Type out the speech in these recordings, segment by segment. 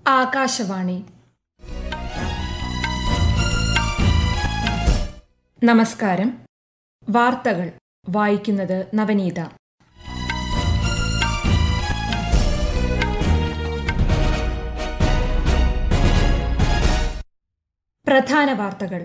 ആകാശവാണി നമസ്കാരം വാർത്തകൾ വായിക്കുന്നത് നവനീത പ്രധാന വാർത്തകൾ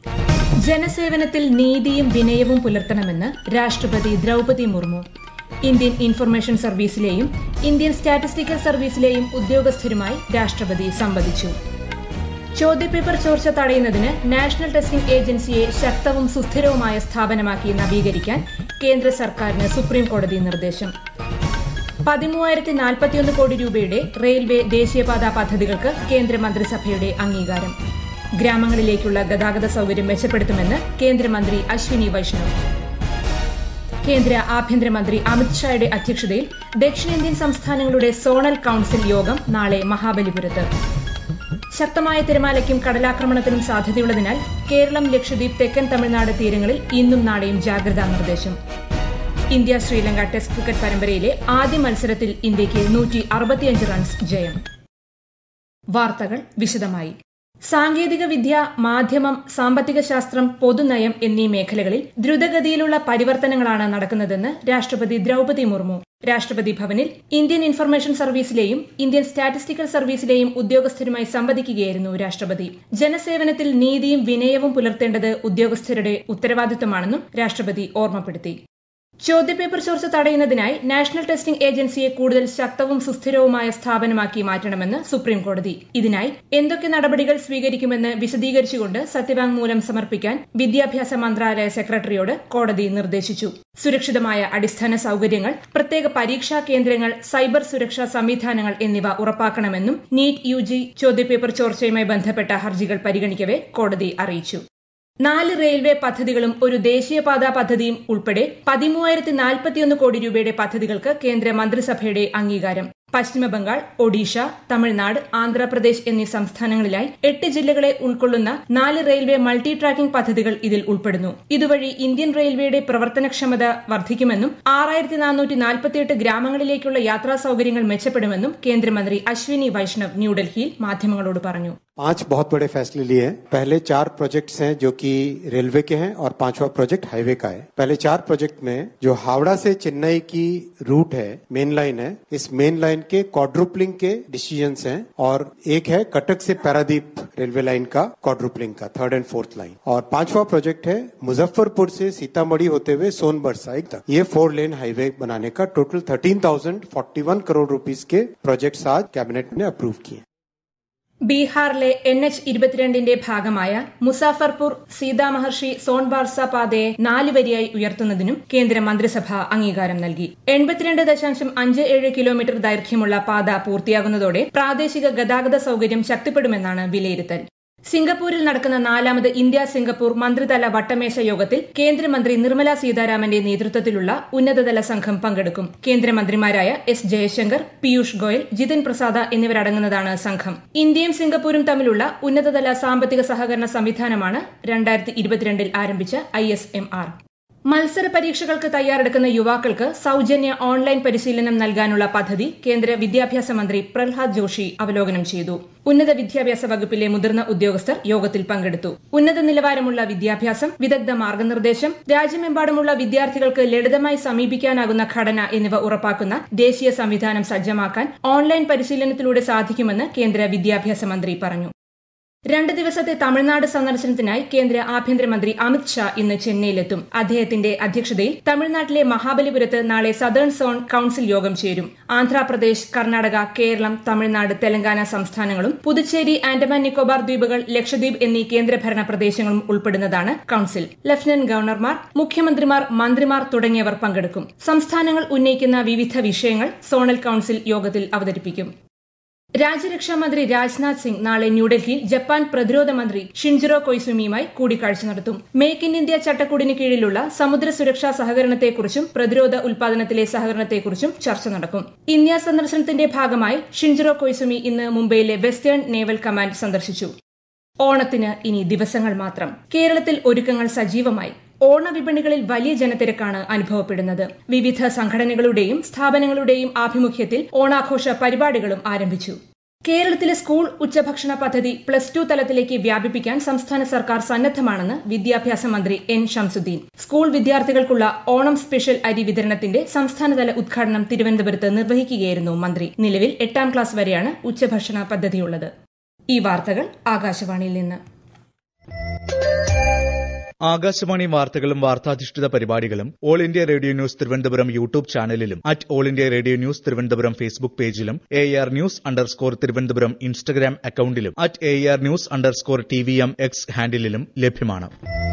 ജനസേവനത്തിൽ നീതിയും വിനയവും പുലർത്തണമെന്ന് രാഷ്ട്രപതി ദ്രൗപതി മുർമു ഇന്ത്യൻ ഇൻഫർമേഷൻ സർവീസിലെയും ഇന്ത്യൻ സ്റ്റാറ്റിസ്റ്റിക്കൽ സർവീസിലെയും ഉദ്യോഗസ്ഥരുമായി രാഷ്ട്രപതി സംവദിച്ചു ചോദ്യപേപ്പർ ചോർച്ച തടയുന്നതിന് നാഷണൽ ടെസ്റ്റിംഗ് ഏജൻസിയെ ശക്തവും സുസ്ഥിരവുമായ സ്ഥാപനമാക്കി നവീകരിക്കാൻ കേന്ദ്ര സർക്കാരിന് സുപ്രീം കോടതി നിർദ്ദേശം പതിമൂവായിരത്തി നാൽപ്പത്തിയൊന്ന് കോടി രൂപയുടെ റെയിൽവേ ദേശീയപാത പദ്ധതികൾക്ക് കേന്ദ്രമന്ത്രിസഭയുടെ അംഗീകാരം ഗ്രാമങ്ങളിലേക്കുള്ള ഗതാഗത സൌകര്യം മെച്ചപ്പെടുത്തുമെന്ന് കേന്ദ്രമന്ത്രി അശ്വിനി വൈഷ്ണവ് കേന്ദ്ര ആഭ്യന്തരമന്ത്രി അമിത്ഷായുടെ അധ്യക്ഷതയിൽ ദക്ഷിണേന്ത്യൻ സംസ്ഥാനങ്ങളുടെ സോണൽ കൌൺസിൽ യോഗം നാളെ മഹാബലിപുരത്ത് ശക്തമായ തിരമാലയ്ക്കും കടലാക്രമണത്തിനും സാധ്യതയുള്ളതിനാൽ കേരളം ലക്ഷദ്വീപ് തെക്കൻ തമിഴ്നാട് തീരങ്ങളിൽ ഇന്നും നാളെയും ജാഗ്രതാ നിർദ്ദേശം ഇന്ത്യ ശ്രീലങ്ക ടെസ്റ്റ് ക്രിക്കറ്റ് പരമ്പരയിലെ ആദ്യ മത്സരത്തിൽ ഇന്ത്യയ്ക്ക് നൂറ്റി അറുപത്തിയഞ്ച് റൺസ് ജയം വാർത്തകൾ വിശദമായി സാങ്കേതിക വിദ്യ മാധ്യമം സാമ്പത്തിക ശാസ്ത്രം പൊതുനയം എന്നീ മേഖലകളിൽ ദ്രുതഗതിയിലുള്ള പരിവർത്തനങ്ങളാണ് നടക്കുന്നതെന്ന് രാഷ്ട്രപതി ദ്രൌപതി മുർമു രാഷ്ട്രപതി ഭവനിൽ ഇന്ത്യൻ ഇൻഫർമേഷൻ സർവീസിലെയും ഇന്ത്യൻ സ്റ്റാറ്റിസ്റ്റിക്കൽ സർവീസിലെയും ഉദ്യോഗസ്ഥരുമായി സംവദിക്കുകയായിരുന്നു രാഷ്ട്രപതി ജനസേവനത്തിൽ നീതിയും വിനയവും പുലർത്തേണ്ടത് ഉദ്യോഗസ്ഥരുടെ ഉത്തരവാദിത്തമാണെന്നും രാഷ്ട്രപതി ഓർമ്മപ്പെടുത്തി ചോദ്യപേപ്പർ ചോർച്ച തടയുന്നതിനായി നാഷണൽ ടെസ്റ്റിംഗ് ഏജൻസിയെ കൂടുതൽ ശക്തവും സുസ്ഥിരവുമായ സ്ഥാപനമാക്കി മാറ്റണമെന്ന് സുപ്രീം കോടതി ഇതിനായി എന്തൊക്കെ നടപടികൾ സ്വീകരിക്കുമെന്ന് വിശദീകരിച്ചുകൊണ്ട് സത്യവാങ്മൂലം സമർപ്പിക്കാൻ വിദ്യാഭ്യാസ മന്ത്രാലയ സെക്രട്ടറിയോട് കോടതി നിർദ്ദേശിച്ചു സുരക്ഷിതമായ അടിസ്ഥാന സൌകര്യങ്ങൾ പ്രത്യേക പരീക്ഷാ കേന്ദ്രങ്ങൾ സൈബർ സുരക്ഷാ സംവിധാനങ്ങൾ എന്നിവ ഉറപ്പാക്കണമെന്നും നീറ്റ് യു ജി ചോദ്യപേപ്പർ ചോർച്ചയുമായി ബന്ധപ്പെട്ട ഹർജികൾ പരിഗണിക്കവെ കോടതി അറിയിച്ചു നാല് റെയിൽവേ പദ്ധതികളും ഒരു ദേശീയപാതാ പദ്ധതിയും ഉൾപ്പെടെ പതിമൂവായിരത്തി നാൽപ്പത്തിയൊന്ന് കോടി രൂപയുടെ പദ്ധതികൾക്ക് കേന്ദ്ര മന്ത്രിസഭയുടെ അംഗീകാരം പശ്ചിമബംഗാൾ ഒഡീഷ തമിഴ്നാട് ആന്ധ്രാപ്രദേശ് എന്നീ സംസ്ഥാനങ്ങളിലായി എട്ട് ജില്ലകളെ ഉൾക്കൊള്ളുന്ന നാല് റെയിൽവേ മൾട്ടി ട്രാക്കിംഗ് പദ്ധതികൾ ഇതിൽ ഉൾപ്പെടുന്നു ഇതുവഴി ഇന്ത്യൻ റെയിൽവേയുടെ പ്രവർത്തനക്ഷമത വർദ്ധിക്കുമെന്നും ആറായിരത്തി നാനൂറ്റി നാൽപ്പത്തിയെട്ട് ഗ്രാമങ്ങളിലേക്കുള്ള യാത്രാ സൌകര്യങ്ങൾ മെച്ചപ്പെടുമെന്നും കേന്ദ്രമന്ത്രി അശ്വിനി വൈഷ്ണവ് ന്യൂഡൽഹിയിൽ മാധ്യമങ്ങളോട് പറഞ്ഞു पांच बहुत बड़े फैसले लिए हैं पहले चार प्रोजेक्ट्स हैं जो कि रेलवे के हैं और पांचवा प्रोजेक्ट हाईवे का है पहले चार प्रोजेक्ट में जो हावड़ा से चेन्नई की रूट है मेन लाइन है इस मेन लाइन के क्वाड्रुपलिंग के डिसीजंस हैं और एक है कटक से पैरादीप रेलवे लाइन का क्वाड्रुपलिंग का थर्ड एंड फोर्थ लाइन और पांचवा प्रोजेक्ट है मुजफ्फरपुर से सीतामढ़ी होते हुए सोनभर साइड तक ये फोर लेन हाईवे बनाने का total thirteen thousand forty one crore rupees के प्रोजेक्ट्स आज कैबिनेट ने अप्रूव किए ബീഹാറിലെ എൻ എച്ച് ഇരുപത്തിരണ്ടിന്റെ ഭാഗമായ മുസാഫർപൂർ സീതാമഹർഷി സോൺബാർസ പാതയെ നാല് വരിയായി ഉയർത്തുന്നതിനും കേന്ദ്ര മന്ത്രിസഭ അംഗീകാരം നൽകി എൺപത്തിരണ്ട് ദശാംശം അഞ്ച് ഏഴ് കിലോമീറ്റർ ദൈർഘ്യമുള്ള പാത പൂർത്തിയാകുന്നതോടെ പ്രാദേശിക ഗതാഗത സൌകര്യം ശക്തിപ്പെടുമെന്നാണ് വിലയിരുത്തൽ സിംഗപ്പൂരിൽ നടക്കുന്ന നാലാമത് ഇന്ത്യ സിംഗപ്പൂർ മന്ത്രിതല വട്ടമേശ യോഗത്തിൽ കേന്ദ്രമന്ത്രി നിർമ്മല സീതാരാമന്റെ നേതൃത്വത്തിലുള്ള ഉന്നതതല സംഘം പങ്കെടുക്കും കേന്ദ്രമന്ത്രിമാരായ എസ് ജയശങ്കർ പീയൂഷ് ഗോയൽ ജിതിൻ പ്രസാദ എന്നിവരടങ്ങുന്നതാണ് സംഘം ഇന്ത്യയും സിംഗപ്പൂരും തമ്മിലുള്ള ഉന്നതതല സാമ്പത്തിക സഹകരണ സംവിധാനമാണ് രണ്ടായിരത്തി ഇരുപത്തിരണ്ടിൽ ആരംഭിച്ച ഐ എസ് എം ആർ മത്സര പരീക്ഷകൾക്ക് തയ്യാറെടുക്കുന്ന യുവാക്കൾക്ക് സൌജന്യ ഓൺലൈൻ പരിശീലനം നൽകാനുള്ള പദ്ധതി കേന്ദ്ര വിദ്യാഭ്യാസ മന്ത്രി പ്രഹ്ലാദ് ജോഷി അവലോകനം ചെയ്തു ഉന്നത വിദ്യാഭ്യാസ വകുപ്പിലെ മുതിർന്ന ഉദ്യോഗസ്ഥർ യോഗത്തിൽ പങ്കെടുത്തു ഉന്നത നിലവാരമുള്ള വിദ്യാഭ്യാസം വിദഗ്ധ മാർഗനിർദ്ദേശം രാജ്യമെമ്പാടുമുള്ള വിദ്യാർത്ഥികൾക്ക് ലളിതമായി സമീപിക്കാനാകുന്ന ഘടന എന്നിവ ഉറപ്പാക്കുന്ന ദേശീയ സംവിധാനം സജ്ജമാക്കാൻ ഓൺലൈൻ പരിശീലനത്തിലൂടെ സാധിക്കുമെന്ന് കേന്ദ്ര വിദ്യാഭ്യാസ മന്ത്രി പറഞ്ഞു രണ്ട് ദിവസത്തെ തമിഴ്നാട് സന്ദർശനത്തിനായി കേന്ദ്ര ആഭ്യന്തരമന്ത്രി അമിത് ഷാ ഇന്ന് ചെന്നൈയിലെത്തും അദ്ദേഹത്തിന്റെ അധ്യക്ഷതയിൽ തമിഴ്നാട്ടിലെ മഹാബലിപുരത്ത് നാളെ സദേൺ സോൺ കൌൺസിൽ യോഗം ചേരും ആന്ധ്രാപ്രദേശ് കർണാടക കേരളം തമിഴ്നാട് തെലങ്കാന സംസ്ഥാനങ്ങളും പുതുച്ചേരി ആൻഡമാൻ നിക്കോബാർ ദ്വീപുകൾ ലക്ഷദ്വീപ് എന്നീ കേന്ദ്രഭരണ പ്രദേശങ്ങളും ഉൾപ്പെടുന്നതാണ് കൌൺസിൽ ലഫ്റ്റനന്റ് ഗവർണർമാർ മുഖ്യമന്ത്രിമാർ മന്ത്രിമാർ തുടങ്ങിയവർ പങ്കെടുക്കും സംസ്ഥാനങ്ങൾ ഉന്നയിക്കുന്ന വിവിധ വിഷയങ്ങൾ സോണൽ കൌൺസിൽ യോഗത്തിൽ അവതരിപ്പിക്കും രാജ്യരക്ഷാമന്ത്രി രാജ്നാഥ് സിംഗ് നാളെ ന്യൂഡൽഹിയിൽ ജപ്പാൻ പ്രതിരോധ മന്ത്രി ഷിൻജിറോ കൊയ്സുമിയുമായി കൂടിക്കാഴ്ച നടത്തും മേക്ക് ഇൻ ഇന്ത്യ ചട്ടക്കൂടിന് കീഴിലുള്ള സമുദ്ര സുരക്ഷാ സഹകരണത്തെക്കുറിച്ചും പ്രതിരോധ ഉൽപാദനത്തിലെ സഹകരണത്തെക്കുറിച്ചും ചർച്ച നടക്കും ഇന്ത്യ സന്ദർശനത്തിന്റെ ഭാഗമായി ഷിൻജിറോ കൊയ്സുമി ഇന്ന് മുംബൈയിലെ വെസ്റ്റേൺ നേവൽ കമാൻഡ് സന്ദർശിച്ചു ഓണത്തിന് ഇനി ദിവസങ്ങൾ മാത്രം കേരളത്തിൽ ഒരുക്കങ്ങൾ സജീവമായി ഓണവിപണികളിൽ വലിയ ജനത്തിരക്കാണ് അനുഭവപ്പെടുന്നത് വിവിധ സംഘടനകളുടെയും സ്ഥാപനങ്ങളുടെയും ആഭിമുഖ്യത്തിൽ ഓണാഘോഷ പരിപാടികളും ആരംഭിച്ചു കേരളത്തിലെ സ്കൂൾ ഉച്ചഭക്ഷണ പദ്ധതി പ്ലസ് ടു തലത്തിലേക്ക് വ്യാപിപ്പിക്കാൻ സംസ്ഥാന സർക്കാർ സന്നദ്ധമാണെന്ന് വിദ്യാഭ്യാസ മന്ത്രി എൻ ഷംസുദ്ദീൻ സ്കൂൾ വിദ്യാർത്ഥികൾക്കുള്ള ഓണം സ്പെഷ്യൽ അരി വിതരണത്തിന്റെ സംസ്ഥാനതല ഉദ്ഘാടനം തിരുവനന്തപുരത്ത് നിർവഹിക്കുകയായിരുന്നു മന്ത്രി നിലവിൽ എട്ടാം ക്ലാസ് വരെയാണ് ഉച്ചഭക്ഷണ പദ്ധതിയുള്ളത് ഈ വാർത്തകൾ ആകാശവാണിയിൽ നിന്ന് ആകാശവാണി വാർത്തകളും വാർത്താധിഷ്ഠിത പരിപാടികളും all India radio news Thiruvananthapuram YouTube ചാനലിലും at all India radio news Thiruvananthapuram Facebook പേജിലും A R news underscore Thiruvananthapuram Instagram അക്കൌണ്ടിലും at A R news underscore T V M X ഹാൻഡിലും ലഭ്യമാണ്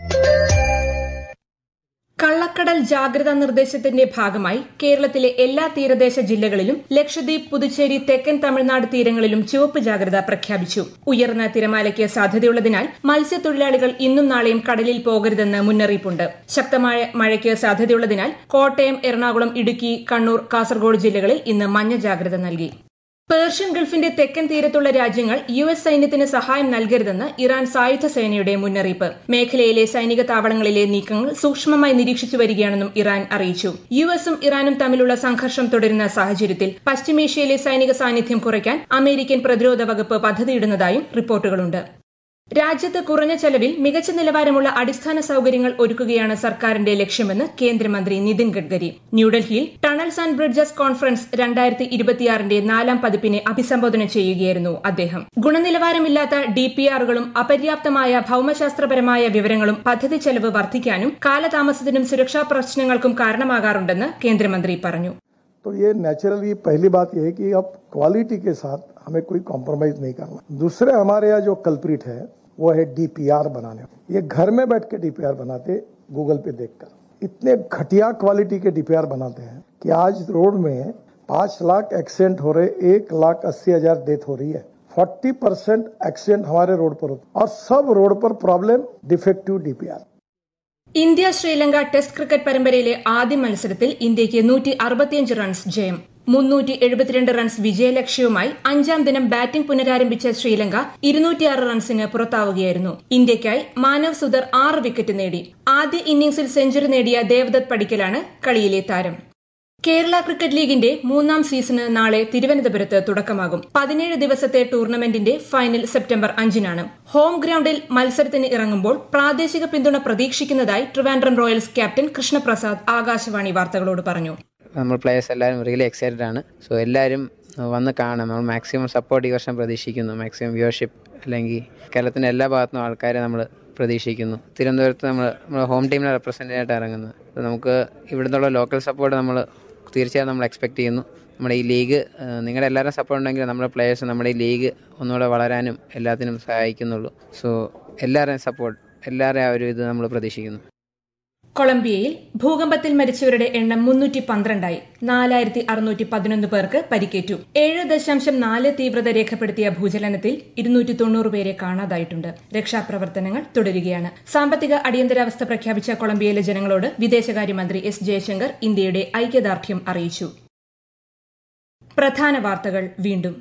കള്ളക്കടൽ ജാഗ്രതാ നിർദ്ദേശത്തിന്റെ ഭാഗമായി കേരളത്തിലെ എല്ലാ തീരദേശ ജില്ലകളിലും ലക്ഷദ്വീപ് പുതുച്ചേരി തെക്കൻ തമിഴ്നാട് തീരങ്ങളിലും ചുവപ്പ് ജാഗ്രത പ്രഖ്യാപിച്ചു ഉയർന്ന തിരമാലയ്ക്ക് സാധ്യതയുള്ളതിനാൽ മത്സ്യത്തൊഴിലാളികൾ ഇന്നും നാളെയും കടലിൽ പോകരുതെന്ന് മുന്നറിയിപ്പുണ്ട് ശക്തമായ മഴയ്ക്ക് സാധ്യതയുള്ളതിനാൽ കോട്ടയം എറണാകുളം ഇടുക്കി കണ്ണൂർ കാസർഗോഡ് ജില്ലകളിൽ ഇന്ന് മഞ്ഞ ജാഗ്രത നൽകി പേർഷ്യൻ ഗൾഫിന്റെ തെക്കൻ തീരത്തുള്ള രാജ്യങ്ങൾ യു എസ് സൈന്യത്തിന് സഹായം നൽകരുതെന്ന് ഇറാൻ സായുധ സേനയുടെ മുന്നറിയിപ്പ് മേഖലയിലെ സൈനിക താവളങ്ങളിലെ നീക്കങ്ങൾ സൂക്ഷ്മമായി നിരീക്ഷിച്ചു വരികയാണെന്നും ഇറാൻ അറിയിച്ചു യു എസും ഇറാനും തമ്മിലുള്ള സംഘർഷം തുടരുന്ന സാഹചര്യത്തിൽ പശ്ചിമേഷ്യയിലെ സൈനിക സാന്നിധ്യം കുറയ്ക്കാൻ അമേരിക്കൻ പ്രതിരോധ വകുപ്പ് പദ്ധതിയിടുന്നതായും റിപ്പോർട്ടുകളുണ്ട് രാജ്യത്ത് കുറഞ്ഞ ചെലവിൽ മികച്ച നിലവാരമുള്ള അടിസ്ഥാന സൌകര്യങ്ങൾ ഒരുക്കുകയാണ് സർക്കാരിന്റെ ലക്ഷ്യമെന്ന് കേന്ദ്രമന്ത്രി നിതിൻ ഗഡ്കരി ന്യൂഡൽഹിയിൽ ടണൽസ് ആൻഡ് ബ്രിഡ്ജസ് കോൺഫറൻസ് രണ്ടായിരത്തി ഇരുപത്തിയാറിന്റെ നാലാം പതിപ്പിനെ അഭിസംബോധന ചെയ്യുകയായിരുന്നു അദ്ദേഹം ഗുണനിലവാരമില്ലാത്ത ഡിപിആറുകളും അപര്യാപ്തമായ ഭൌമശാസ്ത്രപരമായ വിവരങ്ങളും പദ്ധതി ചെലവ് വർദ്ധിക്കാനും കാലതാമസത്തിനും സുരക്ഷാ പ്രശ്നങ്ങൾക്കും കാരണമാകാറുണ്ടെന്ന് കേന്ദ്രമന്ത്രി പറഞ്ഞു तो ये नेचुरली पहली बात यह है कि अब क्वालिटी के साथ हमें कोई कॉम्प्रोमाइज नहीं करना दूसरे हमारे यहाँ जो कल्प्रिट है वो है डीपीआर बनाने ये घर में बैठ के डीपीआर बनाते गूगल पे देखकर इतने घटिया क्वालिटी के डीपीआर बनाते हैं कि आज रोड में पांच लाख एक्सीडेंट हो रहे एक लाख अस्सी हजार डेथ हो रही है फोर्टी परसेंट एक्सीडेंट हमारे रोड पर होते और सब रोड पर problem defective DPR India Sri Lanka test cricket പരമ്പരയിലെ ആദ്യ മത്സരത്തിൽ ഇന്ത്യയ്ക്ക് നൂറ്റി അറുപത്തിയഞ്ച് റൺസ് ജയം മുന്നൂറ്റി എഴുപത്തിരണ്ട് റൺസ് വിജയലക്ഷ്യവുമായി അഞ്ചാം ദിനം ബാറ്റിംഗ് പുനരാരംഭിച്ച ശ്രീലങ്ക ഇരുന്നൂറ്റിയാറ് റൺസിന് പുറത്താവുകയായിരുന്നു ഇന്ത്യയ്ക്കായി മാനവ് സുധർ ആറ് വിക്കറ്റ് നേടി ആദ്യ ഇന്നിംഗ്സിൽ സെഞ്ചുറി നേടിയ ദേവദത്ത് പടിക്കലാണ് കളിയിലെ താരം കേരള ക്രിക്കറ്റ് ലീഗിന്റെ മൂന്നാം സീസണ് നാളെ തിരുവനന്തപുരത്ത് തുടക്കമാകും പതിനേഴ് ദിവസത്തെ ടൂർണമെന്റിന്റെ ഫൈനൽ സെപ്റ്റംബർ അഞ്ചിനാണ് ഹോം ഗ്രൌണ്ടിൽ മത്സരത്തിന് ഇറങ്ങുമ്പോൾ പ്രാദേശിക പിന്തുണ പ്രതീക്ഷിക്കുന്നതായി ട്രിവാൻഡ്രം റോയൽസ് ക്യാപ്റ്റൻ കൃഷ്ണപ്രസാദ് ആകാശവാണി വാർത്തകളോട് പറഞ്ഞു നമ്മൾ പ്ലേയേഴ്സ് എല്ലാവരും റിയലി എക്സൈറ്റഡ് ആണ് സോ എല്ലാവരും വന്ന് കാണാം നമ്മൾ മാക്സിമം സപ്പോർട്ട് ഈ വർഷം പ്രതീക്ഷിക്കുന്നു മാക്സിമം വ്യൂവർഷിപ്പ് അല്ലെങ്കിൽ കേരളത്തിൻ്റെ എല്ലാ ഭാഗത്തുനിന്നും ആൾക്കാരെ നമ്മൾ പ്രതീക്ഷിക്കുന്നു തിരുവനന്തപുരത്ത് നമ്മൾ നമ്മൾ ഹോം ടീമിനെ റെപ്രസെൻ്റ് ആയിട്ട് ഇറങ്ങുന്നത് അപ്പോൾ നമുക്ക് ഇവിടുന്നുള്ള ലോക്കൽ സപ്പോർട്ട് നമ്മൾ തീർച്ചയായും നമ്മൾ എക്സ്പെക്ട് ചെയ്യുന്നു നമ്മുടെ ഈ ലീഗ് നിങ്ങളുടെ എല്ലാവരും സപ്പോർട്ട് ഉണ്ടെങ്കിൽ നമ്മുടെ പ്ലേയേഴ്സ് നമ്മുടെ ഈ ലീഗ് ഒന്നുകൂടെ വളരാനും എല്ലാത്തിനും സഹായിക്കുന്നുള്ളൂ സോ എല്ലാവരുടെയും സപ്പോർട്ട് എല്ലാവരുടെയും ആ ഒരു ഇത് നമ്മൾ പ്രതീക്ഷിക്കുന്നു കൊളംബിയയിൽ ഭൂകമ്പത്തിൽ മരിച്ചവരുടെ എണ്ണം മുന്നൂറ്റി പന്ത്രണ്ടായി നാലായിരത്തി അറുന്നൂറ്റി പതിനൊന്ന് പേർക്ക് പരിക്കേറ്റു ഏഴ് ദശാംശം നാല് തീവ്രത രേഖപ്പെടുത്തിയ ഭൂചലനത്തിൽ ഇരുന്നൂറ്റി തൊണ്ണൂറ് പേരെ കാണാതായിട്ടുണ്ട് രക്ഷാപ്രവർത്തനങ്ങൾ തുടരുകയാണ് സാമ്പത്തിക അടിയന്തരാവസ്ഥ പ്രഖ്യാപിച്ച കൊളംബിയയിലെ ജനങ്ങളോട് വിദേശകാര്യമന്ത്രി എസ് ജയശങ്കർ ഇന്ത്യയുടെ ഐക്യദാർഢ്യം അറിയിച്ചു പ്രധാന വാർത്തകൾ വീണ്ടും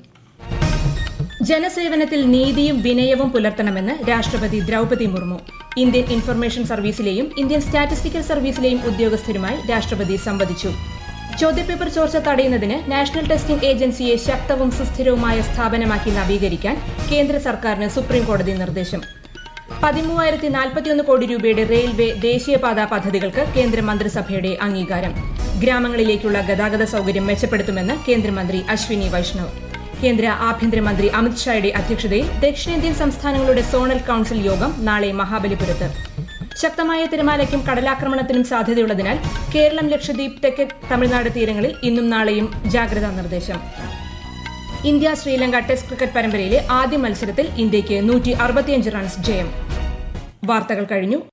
ജനസേവനത്തിൽ നീതിയും വിനയവും പുലർത്തണമെന്ന് രാഷ്ട്രപതി ദ്രൌപതി മുർമു ഇന്ത്യൻ ഇൻഫർമേഷൻ സർവീസിലെയും ഇന്ത്യൻ സ്റ്റാറ്റിസ്റ്റിക്കൽ സർവീസിലെയും ഉദ്യോഗസ്ഥരുമായി രാഷ്ട്രപതി സംവദിച്ചു ചോദ്യപേപ്പർ ചോർച്ച തടയുന്നതിന് നാഷണൽ ടെസ്റ്റിംഗ് ഏജൻസിയെ ശക്തവും സുസ്ഥിരവുമായ സ്ഥാപനമാക്കി നവീകരിക്കാൻ കേന്ദ്ര സർക്കാരിന് സുപ്രീംകോടതി നിർദ്ദേശം പതിമൂവായിരത്തി നാൽപ്പത്തിയൊന്ന് കോടി രൂപയുടെ റെയിൽവേ ദേശീയപാതാ പദ്ധതികൾക്ക് കേന്ദ്ര മന്ത്രിസഭയുടെ അംഗീകാരം ഗ്രാമങ്ങളിലേക്കുള്ള ഗതാഗത സൌകര്യം മെച്ചപ്പെടുത്തുമെന്ന് കേന്ദ്രമന്ത്രി അശ്വിനി വൈഷ്ണവ് കേന്ദ്ര ആഭ്യന്തരമന്ത്രി അമിത്ഷായുടെ അധ്യക്ഷതയിൽ ദക്ഷിണേന്ത്യൻ സംസ്ഥാനങ്ങളുടെ സോണൽ കൌൺസിൽ യോഗം നാളെ മഹാബലിപുരത്ത് ശക്തമായ തിരമാലയ്ക്കും കടലാക്രമണത്തിനും സാധ്യതയുള്ളതിനാൽ കേരളം ലക്ഷദ്വീപ് തെക്കേ തമിഴ്നാട് തീരങ്ങളിൽ ഇന്നും നാളെയും ജാഗ്രതാ നിർദ്ദേശം ഇന്ത്യ ശ്രീലങ്ക ടെസ്റ്റ് ക്രിക്കറ്റ് പരമ്പരയിലെ ആദ്യ മത്സരത്തിൽ ഇന്ത്യയ്ക്ക് നൂറ്റി അറുപത്തിയഞ്ച് റൺസ് ജയം വാർത്തകൾ കഴിഞ്ഞു